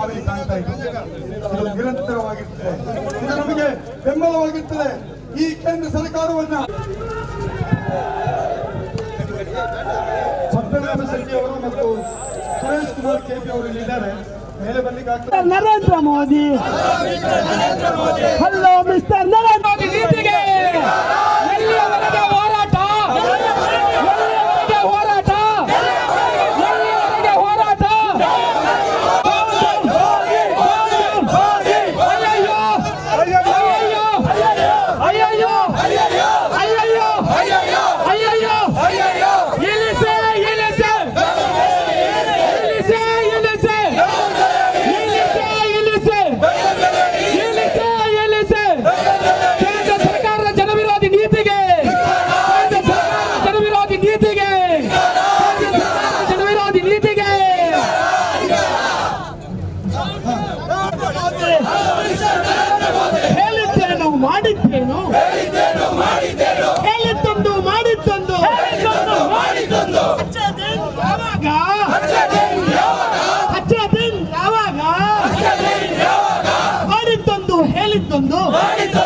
ನಾವಿಲ್ಲಿ ಕಾಣ್ತಾ ಇದ್ದೀವಿ ಇದು ನಿರಂತರವಾಗಿರ್ತದೆ ಇದು ನಮಗೆ ಬೆಂಬಲವಾಗಿರ್ತದೆ ಈ ಕೇಂದ್ರ ಸರ್ಕಾರವನ್ನ ಪದ್ಮನಾಭ ಶೆಟ್ಟಿ ಅವರು ಮತ್ತು ಸುರೇಶ್ ಕುಮಾರ್ ಕೆಪಿ ಅವರು ಇಲ್ಲಿದ್ದಾರೆ ಮೇಲೆ ಬರ್ಲಿಕ್ಕೆ ಆಗ್ತದೆ ನರೇಂದ್ರ ಮೋದಿ ಹಲೋ ಮಿಸ್ಟರ್ ನರೇಂದ್ರ ಮೋದಿ ನೀತಿಗೆ ಎಲ್ಲಿಯವರೆಗೆ ಹೋರಾಟ ಎಲ್ಲಿಯವರೆಗೆ ಹೋರಾಟ ಎಲ್ಲಿಯವರೆಗೆ ಹೋರಾಟ ಅಯ್ಯಯ್ಯೋ ಅಯ್ಯಯ್ಯೋ ಅಯ್ಯಯ್ಯೋ ಅಯ್ಯಯ್ಯೋ ಅಯ್ಯಯ್ಯೋ ಇಳಿಸೆ ಇಳಿಸೆ ಇಳಿಸೆ ಇಳಿಸೆ ಇಳಿಸೆ ಇಳಿಸೆ ಇಳಿಸೆ ಇಳಿಸೆ ಕೇಂದ್ರ ಸರ್ಕಾರದ ಜನವಿರೋಧಿ ನೀತಿಗೆ ಕೇಂದ್ರ ಸರ್ಕಾರದ ಜನವಿರೋಧಿ ನೀತಿಗೆ ಕೇಂದ್ರ ಸರ್ಕಾರದ ಜನವಿರೋಧಿ ನೀತಿಗೆ ಹೇಳಿದ್ದೇನು ಮಾಡಿದ್ದೇನು ಹೇಳಿದ್ದೊಂದು ಮಾಡಿದ್ದೊಂದು ಹಚ್ಚದಿನ್ ಯಾವಾಗ ಹಚ್ಚದಿನ್ ಯಾವಾಗ ಮಾಡಿದ್ದೊಂದು ಹೇಳಿದ್ದೊಂದು